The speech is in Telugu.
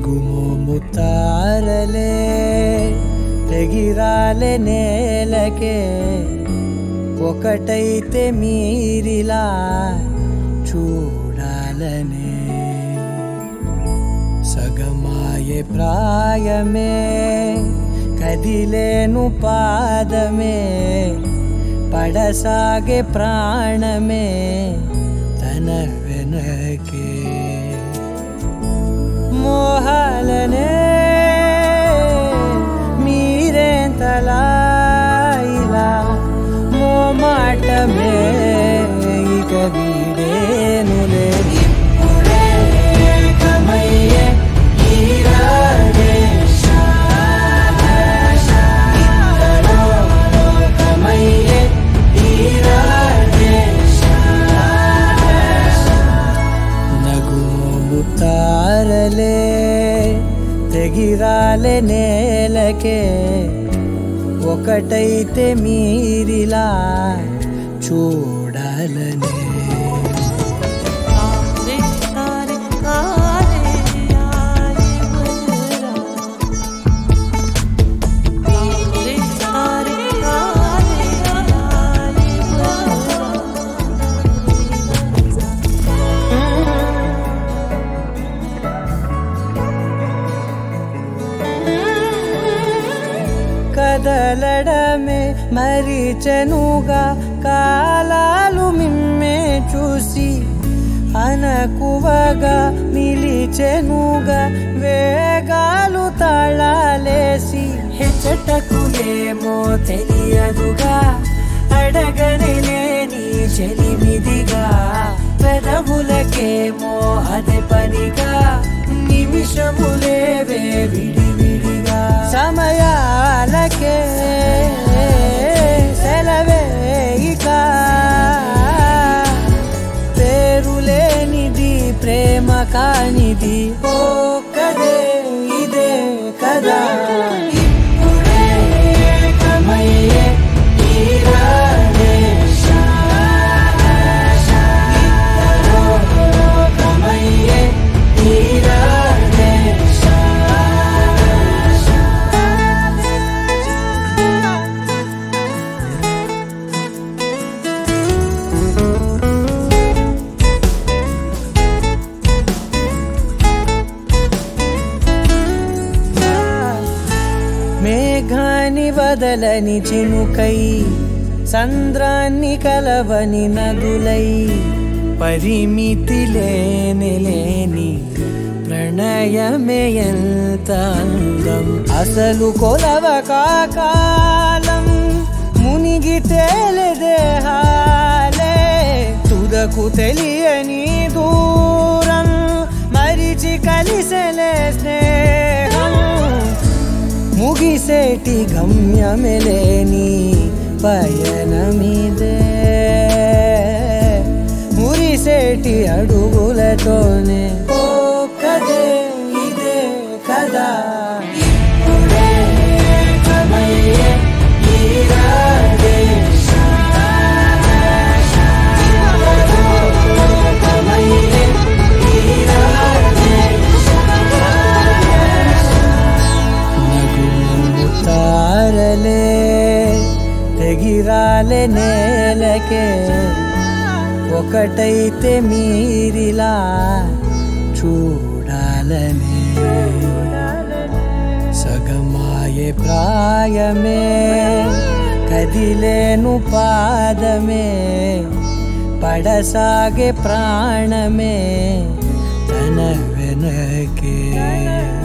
నగుమోము తారలే తెగిరాలే నేలకే ఒకటైతే మీరిలా చూడాలనే సగమాయే ప్రాయమే కదిలేను పాదమే పడసాగే ప్రాణమే తన వెనకే మోహాలనే మీరేంతలా ఇలా మోమాటమే ఇక వీడేనులే ఇప్పుడే ఏకమయ్యే ఈ రాగేశ. ఇద్దరో లోకమయ్యే ఈ రాగేశ. నగుమోము తారలే తెగిరాలే నేలకే ఒకటైతే మీరిలా చూడాలనే काले काले काले आए बजरा काले काले काले आए बजरा కదలడమే మరిచెనుగా కాలాలు మిమ్మే చూసి అనకువగా నిలిచెనుగా వేగాలు తాళాలేసి హెచ్చటకు ఏమో తెలియదుగా అడగనిలేని చెలిమిదిగా పెదవులకేమో అదే పనిగా నిమిషములేవే విడివిడిగా సమయాలకే సెలవే ఇక పేరులేనిది ప్రేమ కానిది ఓ కదే ఇదే కదా ఇప్పుడే ఏకమయ్యే ఈ రాగేశ. ఇద్దరో లోకమయ్యే ఈ రాగేశ. మేఘాన్ని వదలని చినుకై సంద్రాన్ని కలవని నదులై పరిమితి లేని లేని ప్రణయమే ఎంత అందం అసలు కొలవ కాకాలం మునిగి తేలిదేహాలే తుదకు తెలియని దూరం మరిచి కలిసెలే స్నేహం ముగిసేటి గమ్యమెలేని పయనమిదే మురిసేటి అడుగులతోనే ఓ కదే ఇదే కదా ఇప్పుడే ఏకమయ్యే ఈ రాగేశ. ఇద్దరో లోకమయ్యే ఈ రాగేశ. నగుమోము తారలే తెగిరాలే నేలకే ఒకటైతే మీరిలా చూడాలనే సగమాయే ప్రాయమే కదిలేను పాదమే పడసాగే ప్రాణమే తన వెనకే